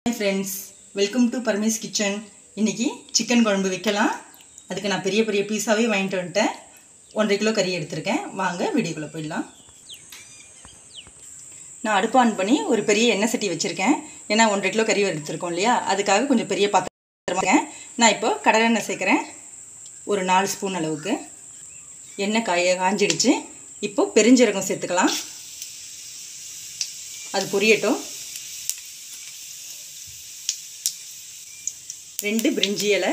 hi friends welcome to Burmese kitchen இன்றைக்கி chicken குழம்பு வைக்கலாம் அதுக்கு நான் பெரிய பெரிய பீஸாகவே வாங்கிட்டு வந்துட்டேன் ஒன்றரை கிலோ கறி எடுத்திருக்கேன் வாங்க வீடியோக்குள்ளே போயிடலாம் நான் அடுப்பு ஆன் பண்ணி ஒரு பெரிய எண்ணெய் சட்டி வச்சுருக்கேன் ஏன்னா ஒன்றரை கிலோ கறி எடுத்திருக்கோம் இல்லையா அதுக்காக கொஞ்சம் பெரிய பாத்திரம் இருக்கேன் நான் இப்போ கடலெண்ணெய் சேர்க்குறேன் ஒரு நாலு ஸ்பூன் அளவுக்கு எண்ணெய் காய காஞ்சிடுச்சு இப்போ பெருஞ்சீரகம் சேர்த்துக்கலாம் அது பொரியட்டும் ரெண்டு பிரிஞ்சி இலை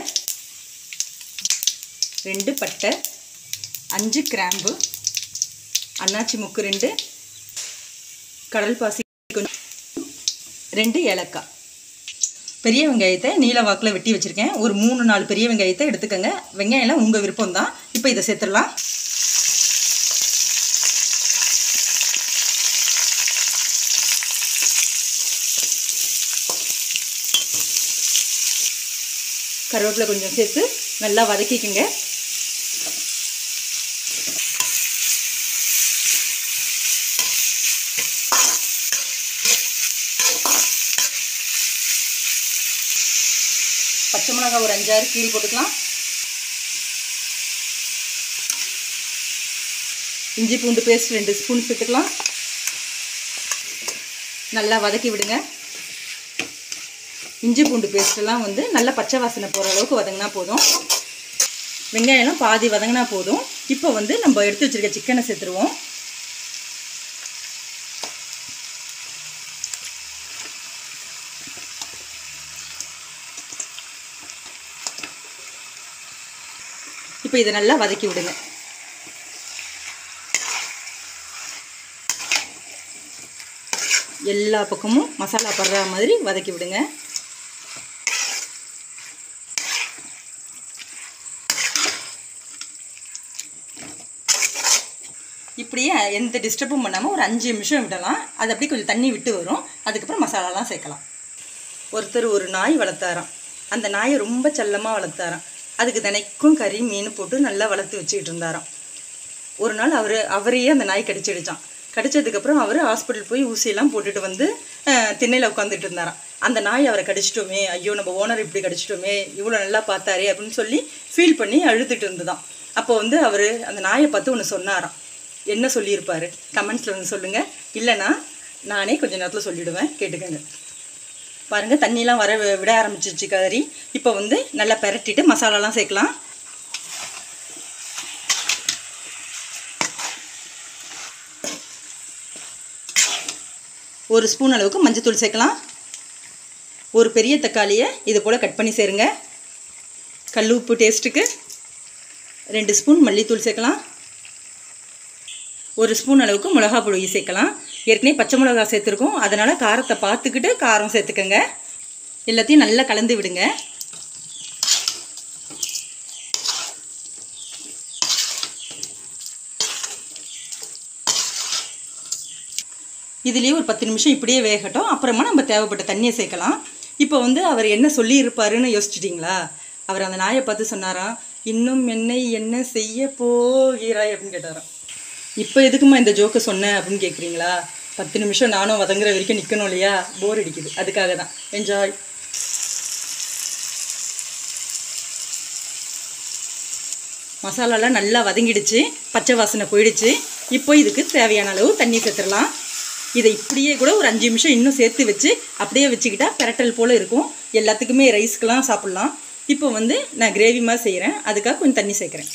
ரெண்டு பட்டை அஞ்சு கிராம்பு அன்னாச்சி முக்கு ரெண்டு கடல் பாசி கொஞ்சம் ரெண்டு ஏலக்காய் பெரிய வெங்காயத்தை நீல வாக்கில் வெட்டி வச்சுருக்கேன் ஒரு மூணு நாலு பெரிய வெங்காயத்தை எடுத்துக்கோங்க வெங்காயம்லாம் உங்கள் விருப்பம் தான் இப்போ இதை சேர்த்துடலாம் கருவேப்பிலை கொஞ்சம் சேர்த்து நல்லா வதக்கிக்கோங்க பச்சை மிளகாய் ஒரு அஞ்சாறு கீழ் போட்டுக்கலாம் இஞ்சி பூண்டு பேஸ்ட் ரெண்டு ஸ்பூன் சேர்த்துக்கலாம் நல்லா வதக்கி விடுங்க இஞ்சி பூண்டு பேஸ்ட்டெல்லாம் வந்து நல்லா பச்சை வாசனை போகிற அளவுக்கு வதங்கினா போதும் வெங்காயம்லாம் பாதி வதங்கினா போதும் இப்போ வந்து நம்ம எடுத்து வச்சுருக்க சிக்கனை சேர்த்துருவோம் இப்போ இதை நல்லா வதக்கி விடுங்க எல்லா பக்கமும் மசாலா படுற மாதிரி வதக்கி விடுங்க இப்படியே எந்த டிஸ்டர்பும் பண்ணாமல் ஒரு அஞ்சு நிமிஷம் விடலாம் அது அப்படியே கொஞ்சம் தண்ணி விட்டு வரும் அதுக்கப்புறம் மசாலாலாம் சேர்க்கலாம் ஒருத்தர் ஒரு நாய் வளர்த்தாராம் அந்த நாயை ரொம்ப செல்லமாக வளர்த்தாராம் அதுக்கு தினைக்கும் கறி மீன் போட்டு நல்லா வளர்த்து வச்சுக்கிட்டு இருந்தாராம் ஒரு நாள் அவர் அவரையே அந்த நாய் கடிச்சிடுச்சான் கடிச்சதுக்கப்புறம் அவர் ஹாஸ்பிட்டல் போய் ஊசியெல்லாம் போட்டுட்டு வந்து திண்ணையில் உட்காந்துட்டு இருந்தாராம் அந்த நாய் அவரை கடிச்சிட்டோமே ஐயோ நம்ம ஓனர் இப்படி கடிச்சிட்டோமே இவ்வளோ நல்லா பார்த்தாரே அப்படின்னு சொல்லி ஃபீல் பண்ணி அழுதுட்டு இருந்துதான் அப்போ வந்து அவர் அந்த நாயை பார்த்து ஒன்று சொன்னாராம் என்ன சொல்லியிருப்பாரு கமெண்ட்ஸில் வந்து சொல்லுங்கள் இல்லைன்னா நானே கொஞ்சம் நேரத்தில் சொல்லிவிடுவேன் கேட்டுக்கோங்க பாருங்கள் தண்ணிலாம் வர விட ஆரம்பிச்சிச்சு கறி இப்போ வந்து நல்லா பெரட்டிட்டு மசாலாலாம் சேர்க்கலாம் ஒரு ஸ்பூன் அளவுக்கு மஞ்சத்தூள் சேர்க்கலாம் ஒரு பெரிய தக்காளியை இது போல் கட் பண்ணி சேருங்க கல் உப்பு டேஸ்ட்டுக்கு ரெண்டு ஸ்பூன் மல்லித்தூள் சேர்க்கலாம் ஒரு ஸ்பூன் அளவுக்கு மிளகா பொடி சேர்க்கலாம் ஏற்கனவே பச்சை மிளகா சேர்த்துருக்கோம் அதனால் காரத்தை பார்த்துக்கிட்டு காரம் சேர்த்துக்கோங்க எல்லாத்தையும் நல்லா கலந்து விடுங்க இதுலேயே ஒரு பத்து நிமிஷம் இப்படியே வேகட்டும் அப்புறமா நம்ம தேவைப்பட்ட தண்ணியை சேர்க்கலாம் இப்போ வந்து அவர் என்ன சொல்லியிருப்பாருன்னு யோசிச்சிட்டிங்களா அவர் அந்த நாயை பார்த்து சொன்னாராம் இன்னும் என்னை என்ன செய்ய போகிறாய் அப்படின்னு கேட்டாராம் இப்போ எதுக்குமா இந்த ஜோக்கை சொன்னேன் அப்படின்னு கேட்குறீங்களா பத்து நிமிஷம் நானும் வதங்குற வரைக்கும் நிற்கணும் இல்லையா போர் அடிக்குது அதுக்காக தான் என்ஜாய் மசாலாலாம் நல்லா வதங்கிடுச்சு பச்சை வாசனை போயிடுச்சு இப்போ இதுக்கு தேவையான அளவு தண்ணி சேர்த்துடலாம் இதை இப்படியே கூட ஒரு அஞ்சு நிமிஷம் இன்னும் சேர்த்து வச்சு அப்படியே வச்சுக்கிட்டா பெரட்டல் போல் இருக்கும் எல்லாத்துக்குமே ரைஸ்க்கெலாம் சாப்பிட்லாம் இப்போ வந்து நான் கிரேவி மாதிரி செய்கிறேன் அதுக்காக கொஞ்சம் தண்ணி சேர்க்குறேன்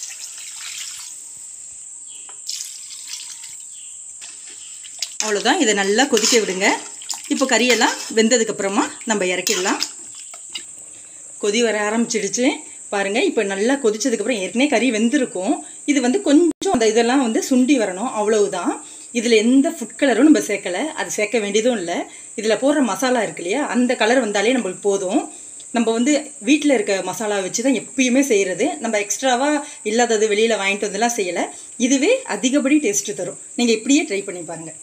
அவ்வளோதான் இதை நல்லா கொதிக்க விடுங்க இப்போ கறியெல்லாம் வெந்ததுக்கப்புறமா நம்ம இறக்கிடலாம் கொதி வர ஆரம்பிச்சிடுச்சு பாருங்கள் இப்போ நல்லா கொதிச்சதுக்கப்புறம் ஏற்கனவே கறி வெந்திருக்கும் இது வந்து கொஞ்சம் அந்த இதெல்லாம் வந்து சுண்டி வரணும் அவ்வளவுதான் இதில் எந்த ஃபுட் கலரும் நம்ம சேர்க்கலை அது சேர்க்க வேண்டியதும் இல்லை இதில் போடுற மசாலா இருக்கு இல்லையா அந்த கலர் வந்தாலே நம்மளுக்கு போதும் நம்ம வந்து வீட்டில் இருக்க மசாலா வச்சு தான் எப்பயுமே செய்கிறது நம்ம எக்ஸ்ட்ராவாக இல்லாதது வெளியில் வாங்கிட்டு வந்துலாம் செய்யலை இதுவே அதிகப்படி டேஸ்ட்டு தரும் நீங்கள் இப்படியே ட்ரை பண்ணி பாருங்கள்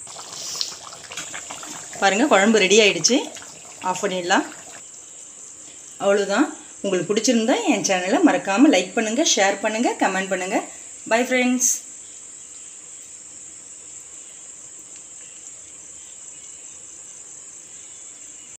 பாருங்கள் குழம்பு ரெடி ஆகிடுச்சு ஆஃப் பண்ணிடலாம் அவ்வளோதான் உங்களுக்கு பிடிச்சிருந்தா என் சேனலை மறக்காமல் லைக் பண்ணுங்கள் ஷேர் பண்ணுங்கள் கமெண்ட் பண்ணுங்கள் பை ஃப்ரெண்ட்ஸ்